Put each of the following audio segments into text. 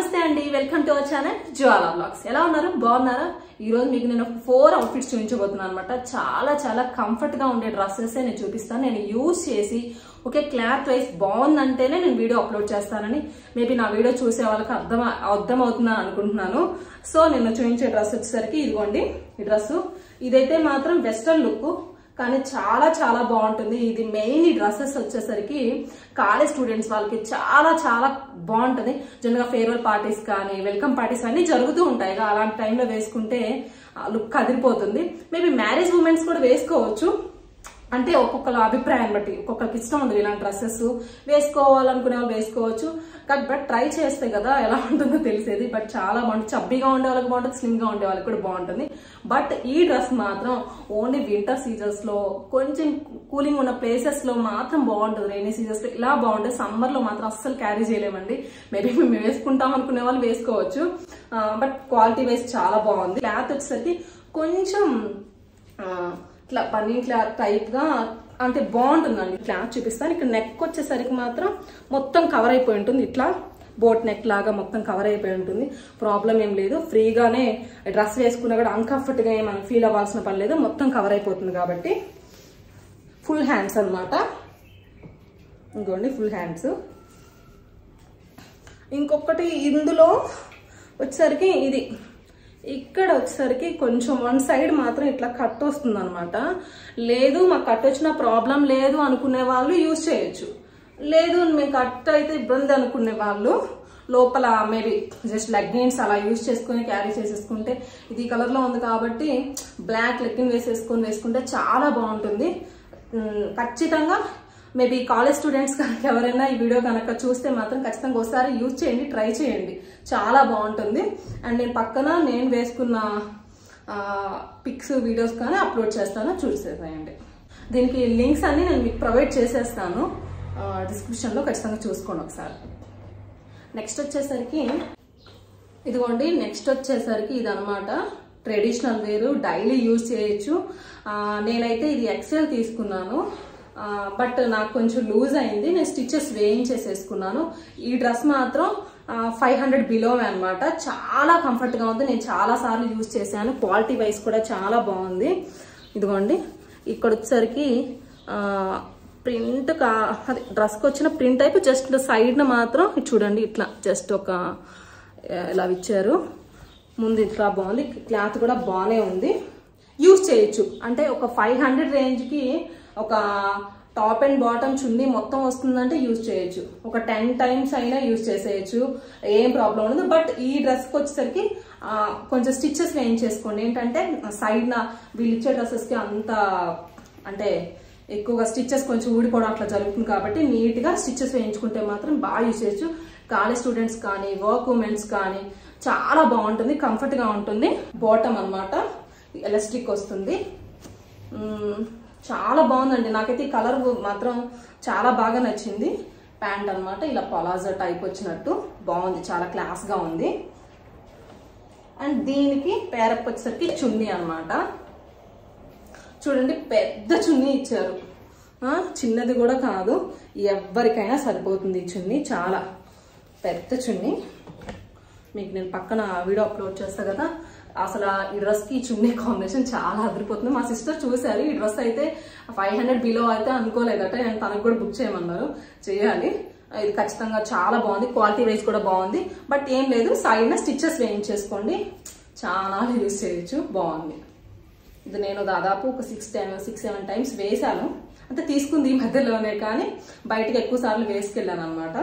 నమస్తే అండి welcome to our channel Jwala blogs ఎలా ఉన్నారు బాగున్నారా ఈ రోజు మీకు నేను ఫోర్ అవుట్ఫిట్స్ చూపించబోతున్నాను అనమాట చాలా చాలా కంఫర్ట్ గా ఉండే డ్రెస్సెస్ నేను చూపిస్తాను నేను యూజ్ చేసి ఓకే క్లాత్ వైజ్ బాగుందంటేనే నేను వీడియో అప్లోడ్ చేస్తానని మేబీ నా వీడియో చూసే వాళ్ళకి అర్థం అర్థం అవుతుందని అనుకుంటున్నాను సో నేను చూపించే డ్రెస్ వచ్చేసరికి ఇదిగోండి ఈ డ్రెస్ ఇదైతే మాత్రం వెస్ట్రన్ లుక్ కానీ చాలా చాలా బాగుంటుంది ఇది మెయిన్ ఈ డ్రెస్సెస్ వచ్చేసరికి కాలేజ్ స్టూడెంట్స్ వాళ్ళకి చాలా చాలా బాగుంటుంది జనరల్గా ఫేర్వెల్ పార్టీస్ కానీ వెల్కమ్ పార్టీస్ అన్ని జరుగుతూ ఉంటాయి కదా, అలాంటి టైంలో వేసుకుంటే లుక్ కదిరిపోతుంది మేబీ మ్యారేజ్ ఉమెన్స్ కూడా వేసుకోవచ్చు అంటే ఒక్కొక్కరు అభిప్రాయం బట్టి ఒక్కొక్కరికి ఇష్టం ఉండదు ఇలాంటి డ్రెస్సెస్ వేసుకోవాలనుకునే వాళ్ళు వేసుకోవచ్చు కానీ బట్ ట్రై చేస్తే కదా ఎలా ఉంటుందో తెలిసేది బట్ చాలా బాగుంటుంది చబ్బీగా ఉండే వాళ్ళకి బాగుంటుంది స్లిమ్ గా ఉండే వాళ్ళకి కూడా బాగుంటుంది బట్ ఈ డ్రెస్ మాత్రం ఓన్లీ వింటర్ సీజన్స్ లో కొంచెం కూలింగ్ ఉన్న ప్లేసెస్ లో మాత్రం బాగుంటుంది రైనీ సీజన్స్ లో ఇలా బాగుంటుంది సమ్మర్ లో మాత్రం అస్సలు క్యారీ చేయలేమండి మేబీ మేము వేసుకుంటాం అనుకునే వాళ్ళు వేసుకోవచ్చు బట్ క్వాలిటీ వైజ్ చాలా బాగుంది క్లాత్ వచ్చేసరికి కొంచెం ఆ, ఇట్లా పన్నీర్ క్లాత్ టైప్ గా అంటే బాగుంటుందండి క్లాత్ చూపిస్తాను ఇక్కడ నెక్ వచ్చేసరికి మాత్రం మొత్తం కవర్ అయిపోయి ఉంటుంది ఇట్లా బోట్ నెక్ లాగా మొత్తం కవర్ అయిపోయి ఉంటుంది ప్రాబ్లం ఏం లేదు ఫ్రీగానే డ్రెస్ వేసుకున్నా కూడా uncomfort గా ఏమైనా ఫీల్ అవ్వాల్సిన పని లేదు మొత్తం కవర్ అయిపోతుంది కాబట్టి ఫుల్ హ్యాండ్స్ అన్నమాట ఇంకోండి ఫుల్ హ్యాండ్స్ ఇంకొకటి ఇందులో వచ్చేసరికి ఇది ఇక్కడ వచ్చేసరికి కొంచెం వన్ సైడ్ మాత్రం ఇట్లా కట్ వస్తుంది అనమాట లేదు మాకు కట్ వచ్చిన ప్రాబ్లం లేదు అనుకునే వాళ్ళు యూజ్ చేయొచ్చు లేదు మేము కట్ అయితే ఇబ్బంది అనుకునే వాళ్ళు లోపల మేబీ జస్ట్ లెగ్గిన్స్ అలా యూజ్ చేసుకుని క్యారీ చేసేసుకుంటే ఇది ఈ కలర్ లో ఉంది కాబట్టి బ్లాక్ లెగ్గిన్ వేసేసుకొని వేసుకుంటే చాలా బాగుంటుంది ఉమ్, ఖచ్చితంగా మేబీ కాలేజ్ స్టూడెంట్స్ కనుక ఎవరైనా ఈ వీడియో కనుక చూస్తే మాత్రం ఖచ్చితంగా ఒకసారి యూజ్ చేయండి ట్రై చేయండి చాలా బాగుంటుంది అండ్ నేను పక్కన నేను వేసుకున్న పిక్స్ వీడియోస్ కానీ అప్లోడ్ చేస్తాను చూసేసేయండి దీనికి లింక్స్ అన్ని నేను మీకు ప్రొవైడ్ చేసేస్తాను డిస్క్రిప్షన్లో ఖచ్చితంగా చూసుకోండి ఒకసారి నెక్స్ట్ వచ్చేసరికి ఇదిగోండి నెక్స్ట్ వచ్చేసరికి ఇది అనమాట ట్రెడిషనల్ వేరు డైలీ యూజ్ చేయొచ్చు ఆ, నేనైతే ఇది ఎక్సెల్ తీసుకున్నాను బట్ నాకు కొంచెం లూజ్ అయింది నేను స్టిచెస్ వేయించేసేసుకున్నాను ఈ డ్రెస్ మాత్రం ఫైవ్ హండ్రెడ్ బిలో అనమాట చాలా కంఫర్ట్ గా ఉంది నేను చాలా సార్లు యూజ్ చేశాను క్వాలిటీ వైజ్ కూడా చాలా బాగుంది ఇదిగోండి ఇక్కడ వచ్చేసరికి ప్రింట్ కా అది డ్రెస్కి వచ్చిన ప్రింట్ టైప్ జస్ట్ సైడ్ మాత్రం ఇది చూడండి ఇట్లా జస్ట్ ఒక ఆ, ఇలా ఇచ్చారు ముందు ఇట్లా బాగుంది క్లాత్ కూడా బాగానే ఉంది యూజ్ చేయొచ్చు అంటే ఒక ఫైవ్ హండ్రెడ్ రేంజ్కి ఒక టాప్ అండ్ బాటమ్ చున్నీ మొత్తం వస్తుందంటే యూజ్ చేయొచ్చు ఒక టెన్ టైమ్స్ అయినా యూజ్ చేసేయచ్చు ఏం ప్రాబ్లం ఉండదు బట్ ఈ డ్రెస్కి వచ్చేసరికి ఆ, కొంచెం స్టిచెస్ వేయించేసుకోండి ఏంటంటే సైడ్ నా వీళ్ళు ఇచ్చే డ్రెస్సెస్కి అంత అంటే ఎక్కువగా స్టిచెస్ కొంచెం ఊడిపోవడం అట్లా జరుగుతుంది కాబట్టి నీట్ గా స్టిచెస్ వేయించుకుంటే మాత్రం బాగా యూజ్ చేయొచ్చు కాలేజ్ స్టూడెంట్స్ కానీ వర్క్ ఉమెన్స్ కానీ చాలా బాగుంటుంది కంఫర్ట్ గా ఉంటుంది బాటమ్ అన్నమాట ఎలాస్టిక్ వస్తుంది మ్మ్, చాలా బాగుందండి నాకైతే ఈ కలర్ మాత్రం చాలా బాగా నచ్చింది ప్యాంట్ అన్నమాట ఇలా పలాజో టైప్ వచ్చినట్టు బాగుంది చాలా క్లాస్ గా ఉంది అండ్ దీనికి పేరప్ వచ్చేసరికి చున్నీ అన్నమాట చూడండి పెద్ద చున్నీ ఇచ్చారు ఆ, చిన్నది కూడా కాదు ఎవరికైనా సరిపోతుంది ఈ చున్నీ చాలా పెద్ద చున్నీ మీకు నేను పక్కన వీడియో అప్లోడ్ చేస్తా కదా అసలు ఆ ఈ డ్రెస్కి ఈ చున్నీ కాంబినేషన్ చాలా అదిరిపోతుంది మా సిస్టర్ చూశారు ఈ డ్రెస్ అయితే ఫైవ్ హండ్రెడ్ బిలో అయితే అనుకోలేదట నేను తనకు కూడా బుక్ చేయమన్నారు చేయాలి ఇది ఖచ్చితంగా చాలా బాగుంది క్వాలిటీ వైజ్ కూడా బాగుంది బట్ ఏం లేదు సైడ్న స్టిచెస్ వేయించేసుకోండి చాలా యూజ్ చేయొచ్చు బాగుంది ఇది నేను దాదాపు ఒక six time six seven times వేశాను అంటే తీసుకుంది ఈ మధ్యలోనే కానీ బయటకు ఎక్కువ సార్లు వేసుకెళ్ళాను అనమాట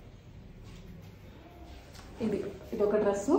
ఇది ఇది ఒక డ్రెస్సు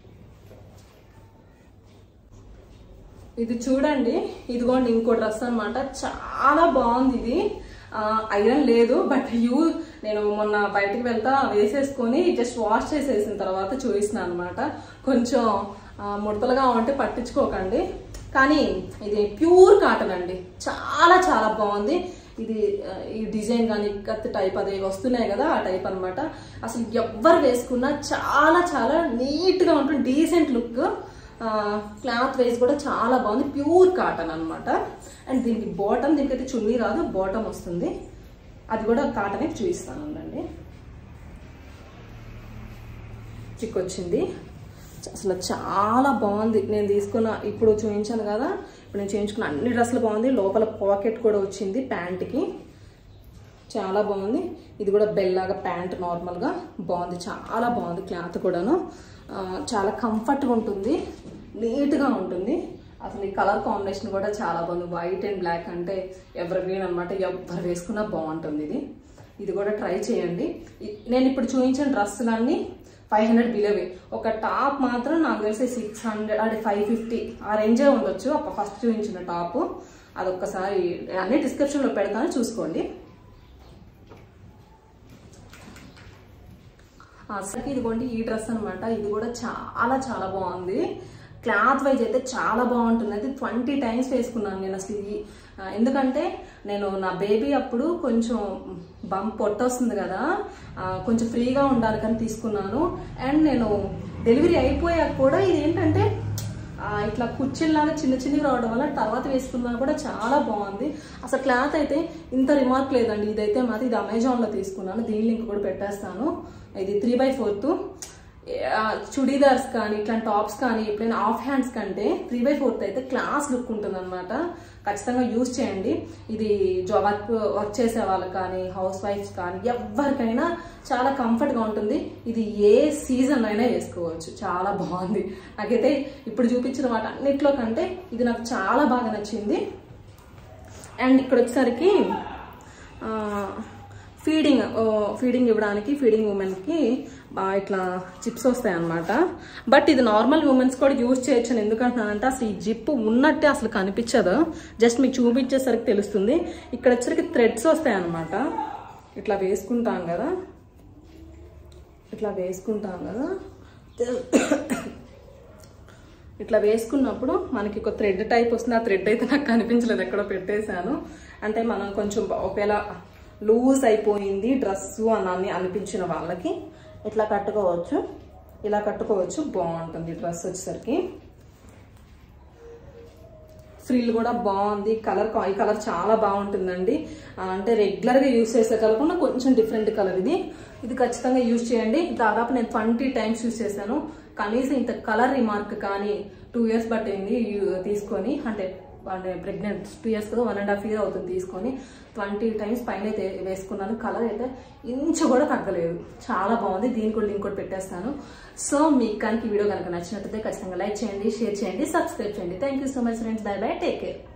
ఇది చూడండి ఇదిగోండి ఇంకో డ్రెస్ అన్నమాట చాలా బాగుంది ఇది ఆ, ఐరన్ లేదు బట్ యూ నేను మొన్న బయటకు వెళ్తా వేసేసుకొని జస్ట్ వాష్ చేసేసిన తర్వాత చూపిస్తున్నాను అనమాట కొంచెం ఆ, ముడతలుగా ఉంటే పట్టించుకోకండి కానీ ఇది ప్యూర్ కాటన్ అండి చాలా చాలా బాగుంది ఇది ఆ, ఈ డిజైన్ కానీ కత్ టైప్ అదే వస్తున్నాయి కదా ఆ టైప్ అన్నమాట అసలు ఎవ్వరు వేసుకున్నా చాలా చాలా నీట్ గా ఉంటుంది డీసెంట్ లుక్ క్లాత్ వైజ్ కూడా చాలా బాగుంది ప్యూర్ కాటన్ అన్నమాట అండ్ దీనికి బాటమ్ దీనికైతే చున్నీ రాదు బాటమ్ వస్తుంది అది కూడా కాటనే చూపిస్తాను ఉండండి చిక్ వచ్చింది అసలు చాలా బాగుంది నేను తీసుకున్న ఇప్పుడు చూపించాను కదా ఇప్పుడు నేను చేయించుకున్న అన్ని డ్రెస్సులు బాగుంది లోపల పాకెట్ కూడా వచ్చింది ప్యాంట్కి చాలా బాగుంది ఇది కూడా బెల్లాగా ప్యాంట్ నార్మల్గా బాగుంది చాలా బాగుంది క్లాత్ కూడాను ఆ, చాలా కంఫర్ట్గా ఉంటుంది నీట్గా ఉంటుంది అసలు ఈ కలర్ కాంబినేషన్ కూడా చాలా బాగుంది వైట్ అండ్ బ్లాక్ అంటే ఎవర్ గ్రీన్ అనమాట ఎవరు వేసుకున్నా బాగుంటుంది ఇది ఇది కూడా ట్రై చేయండి ఇ- నేను ఇప్పుడు చూపించిన డ్రెస్సులన్నీ ఫైవ్ హండ్రెడ్ బిలోవే ఒక టాప్ మాత్రం నాకు తెలిసి సిక్స్ హండ్రెడ్ అంటే ఫైవ్ ఫిఫ్టీ ఆ రేంజే ఉండొచ్చు అప్పుడు ఫస్ట్ చూపించిన టాప్ అదొక్కసారి అన్ని డిస్క్రిప్షన్లో పెడతాను చూసుకోండి అసలు ఇదిగోండి ఈ డ్రెస్ అన్నమాట ఇది కూడా చాలా చాలా బాగుంది క్లాత్ వైజ్ అయితే చాలా బాగుంటుంది అయితే ట్వంటీ టైమ్స్ వేసుకున్నాను నేను అసలు ఇది ఆ, ఎందుకంటే నేను నా బేబీ అప్పుడు కొంచెం బంప్ పొట్ట వస్తుంది కదా ఆ, కొంచెం ఫ్రీగా ఉండాలి కానీ తీసుకున్నాను అండ్ నేను డెలివరీ అయిపోయాక కూడా ఇది ఏంటంటే ఆ, ఇట్లా కుర్చీలాగా చిన్న చిన్నవి రావడం వల్ల తర్వాత వేసుకున్నా కూడా చాలా బాగుంది అసలు క్లాత్ అయితే ఇంత రిమార్క్ లేదండి ఇదైతే మాది ఇది అమెజాన్లో తీసుకున్నాను దీని లింక్ కూడా పెట్టేస్తాను ఇది త్రీ బై ఫోర్త్ చుడీదార్స్ కానీ ఇట్లాంటి టాప్స్ కానీ ఎప్పుడైనా ఆఫ్ హ్యాండ్స్ కంటే త్రీ బై ఫోర్త్ అయితే క్లాస్ లుక్ ఉంటుంది అనమాట ఖచ్చితంగా యూజ్ చేయండి ఇది జా వర్క్ వర్క్ చేసే వాళ్ళకి కానీ హౌస్ వైఫ్స్ కానీ ఎవరికైనా చాలా కంఫర్ట్గా ఉంటుంది ఇది ఏ సీజన్ అయినా వేసుకోవచ్చు చాలా బాగుంది నాకైతే ఇప్పుడు చూపించిన వాటి అన్నిట్లో కంటే ఇది నాకు చాలా బాగా నచ్చింది అండ్ ఇక్కడ వచ్చేసరికి ఫీడింగ్ ఫీడింగ్ ఇవ్వడానికి ఫీడింగ్ ఉమెన్కి ఇట్లా చిప్స్ వస్తాయి అనమాట బట్ ఇది నార్మల్ ఉమెన్స్ కూడా యూజ్ చేయొచ్చు అని ఎందుకంటున్నానంటే అసలు ఈ జిప్ ఉన్నట్టే అసలు కనిపించదు జస్ట్ మీకు చూపించేసరికి తెలుస్తుంది ఇక్కడ వచ్చేసరికి థ్రెడ్స్ వస్తాయి అనమాట ఇట్లా వేసుకుంటాం కదా ఇట్లా వేసుకుంటాం కదా ఇట్లా వేసుకున్నప్పుడు మనకి ఒక థ్రెడ్ టైప్ వస్తుంది ఆ థ్రెడ్ అయితే నాకు కనిపించలేదు ఎక్కడో పెట్టేశాను అంటే మనం కొంచెం ఒకవేళ లూజ్ అయిపోయింది డ్రెస్సు అని అని అనిపించిన వాళ్ళకి ఇట్లా కట్టుకోవచ్చు ఇలా కట్టుకోవచ్చు బాగుంటుంది డ్రెస్ వచ్చేసరికి ఫ్రిల్ కూడా బాగుంది కలర్ ఈ కలర్ చాలా బాగుంటుందండి ఆ, అంటే రెగ్యులర్గా యూస్ చేసే కలర్ కన్నా కొంచెం డిఫరెంట్ కలర్ ఇది ఇది ఖచ్చితంగా యూజ్ చేయండి దాదాపు నేను ట్వంటీ టైమ్స్ యూస్ చేశాను కనీసం ఇంత కలర్ రిమార్క్ కానీ టూ ఇయర్స్ పట్టింది యూ- తీసుకొని అంటే అంటే ప్రెగ్నెంట్ టూ ఇయర్స్ కదా వన్ అండ్ హాఫ్ ఇయర్ అవుతుంది తీసుకొని ట్వంటీ టైమ్స్ పైన అయితే వేసుకున్నాను కలర్ అయితే ఇంచు కూడా తగ్గలేదు చాలా బాగుంది దీని కూడా లింక్ కూడా పెట్టేస్తాను సో మీకు కనుక ఈ వీడియో కనుక నచ్చినట్లయితే ఖచ్చితంగా లైక్ చేయండి షేర్ చేయండి సబ్స్క్రైబ్ చేయండి thank you so much friends bye bye take care